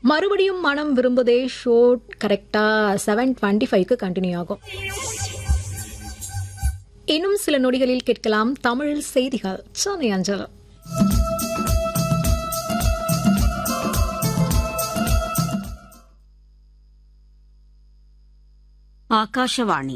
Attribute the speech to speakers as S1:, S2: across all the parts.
S1: மறுபடியும் மனம் விரும்புதே ஷோ கரெக்டா செவன் டுவெண்ட்டி ஃபைவ்க்கு கண்டினியூ ஆகும் இன்னும் சில நொடிகளில் கேட்கலாம் தமிழில் செய்திகள் சென்னை அஞ்சல்
S2: ಆಕಾಶವಾಣಿ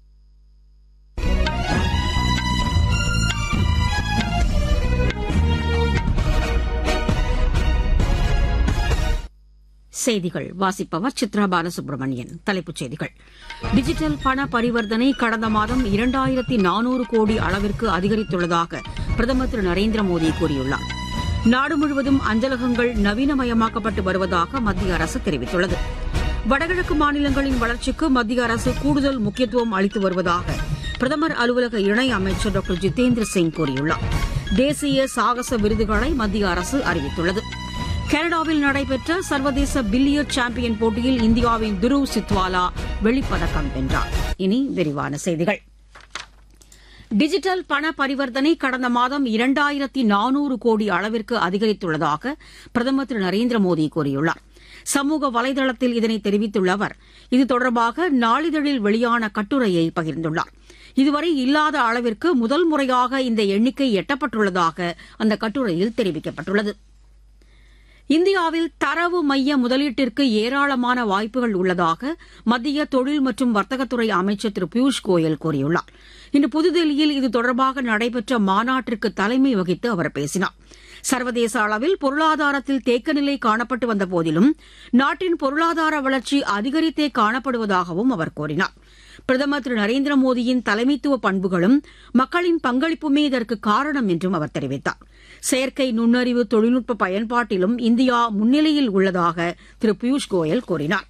S2: செய்திகள் வாசிப்பவர் சித்ரா பாலசுப்ரமணியன் தலைப்புச் செய்திகள் டிஜிட்டல் பண பரிவர்த்தனை கடந்த மாதம் இரண்டாயிரத்தி நானூறு கோடி அளவிற்கு அதிகரித்துள்ளதாக பிரதமர் திரு நரேந்திர மோடி கூறியுள்ளார் நாடு முழுவதும் அஞ்சலகங்கள் நவீனமயமாக்கப்பட்டு வருவதாக மத்திய அரசு தெரிவித்துள்ளது வடகிழக்கு மாநிலங்களின் வளர்ச்சிக்கு மத்திய அரசு கூடுதல் முக்கியத்துவம் அளித்து வருவதாக பிரதமர் அலுவலக இணை அமைச்சர் டாக்டர் ஜிதேந்திர சிங் கூறியுள்ளார் தேசிய சாகச விருதுகளை மத்திய அரசு அறிவித்துள்ளது கனடாவில் நடைபெற்ற சர்வதேச பில்லியர்ட் சாம்பியன் போட்டியில் இந்தியாவின் துருவ் சித்வாலா வெள்ளிப்பதக்கம் வென்றார் இனி விரிவான செய்திகள் டிஜிட்டல் பண பரிவர்த்தனை கடந்த மாதம் இரண்டாயிரத்தி நானூறு கோடி அளவிற்கு அதிகரித்துள்ளதாக பிரதமர் திரு நரேந்திர மோடி கூறியுள்ளார் சமூக வலைதளத்தில் இதனை தெரிவித்துள்ள அவர் இது தொடர்பாக நாளிதழில் வெளியான கட்டுரையை பகிர்ந்துள்ளார் இதுவரை இல்லாத அளவிற்கு முதல் முறையாக இந்த எண்ணிக்கை எட்டப்பட்டுள்ளதாக அந்த கட்டுரையில் தெரிவிக்கப்பட்டுள்ளது இந்தியாவில் தரவு மைய முதலீட்டிற்கு ஏராளமான வாய்ப்புகள் உள்ளதாக மத்திய தொழில் மற்றும் வர்த்தகத்துறை அமைச்சர் திரு பியூஷ் கோயல் கூறியுள்ளார் இன்று புதுதில்லியில் இது தொடர்பாக நடைபெற்ற மாநாட்டிற்கு தலைமை வகித்து அவர் பேசினார் சர்வதேச அளவில் பொருளாதாரத்தில் தேக்கநிலை காணப்பட்டு வந்த போதிலும் நாட்டின் பொருளாதார வளர்ச்சி அதிகரித்தே காணப்படுவதாகவும் அவர் கூறினார் பிரதமர் திரு நரேந்திர மோடியின் தலைமைத்துவ பண்புகளும் மக்களின் பங்களிப்புமே இதற்கு காரணம் என்றும் அவர் தெரிவித்தார் செயற்கை நுண்ணறிவு தொழில்நுட்ப பயன்பாட்டிலும் இந்தியா முன்னிலையில் உள்ளதாக திரு பியூஷ் கோயல் கூறினார்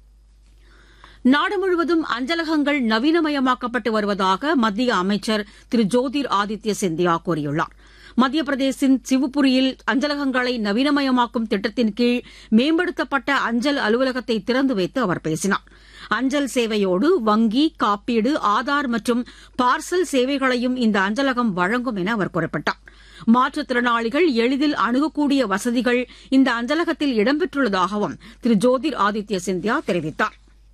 S2: நாடு முழுவதும் அஞ்சலகங்கள் நவீனமயமாக்கப்பட்டு வருவதாக மத்திய அமைச்சர் திரு ஜோதிர் ஆதித்ய சிந்தியா கூறியுள்ளார் மத்திய பிரதேசின் சிவுபுரியில் அஞ்சலகங்களை நவீனமயமாக்கும் திட்டத்தின் கீழ் மேம்படுத்தப்பட்ட அஞ்சல் அலுவலகத்தை திறந்து வைத்து அவர் பேசினார் அஞ்சல் சேவையோடு வங்கி காப்பீடு ஆதார் மற்றும் பார்சல் சேவைகளையும் இந்த அஞ்சலகம் வழங்கும் என அவர் குறிப்பிட்டார் மாற்றுத்திறனாளிகள் எளிதில் அணுகக்கூடிய வசதிகள் இந்த அஞ்சலகத்தில் இடம்பெற்றுள்ளதாகவும் திரு ஜோதிர் ஆதித்ய சிந்தியா தெரிவித்தார்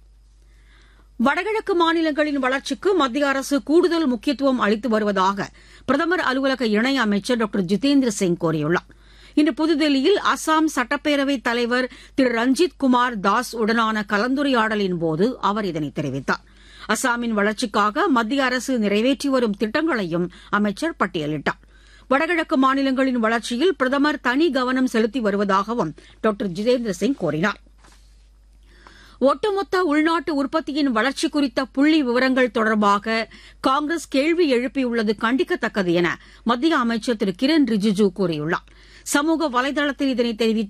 S2: வடகிழக்கு மாநிலங்களின் வளர்ச்சிக்கு மத்திய அரசு கூடுதல் முக்கியத்துவம் அளித்து வருவதாக பிரதமர் அலுவலக இணை அமைச்சர் டாக்டர் ஜிதேந்திர சிங் கூறியுள்ளார் இன்று புதுதில்லியில் அசாம் சட்டப்பேரவைத் தலைவர் திரு ரஞ்சித் குமார் தாஸ் உடனான கலந்துரையாடலின் போது அவர் இதனை தெரிவித்தார் அசாமின் வளர்ச்சிக்காக மத்திய அரசு நிறைவேற்றி வரும் திட்டங்களையும் அமைச்சர் பட்டியலிட்டார் வடகிழக்கு மாநிலங்களின் வளர்ச்சியில் பிரதமர் தனி கவனம் செலுத்தி வருவதாகவும் டாக்டர் ஜிதேந்திர சிங் கூறினார் ஒட்டுமொத்த உள்நாட்டு உற்பத்தியின் வளர்ச்சி குறித்த புள்ளி விவரங்கள் தொடர்பாக காங்கிரஸ் கேள்வி எழுப்பியுள்ளது கண்டிக்கத்தக்கது என மத்திய அமைச்சர் திரு கிரண் ரிஜிஜு கூறியுள்ளார் சமூக வலைதளத்தில் இதனை தெரிவித்த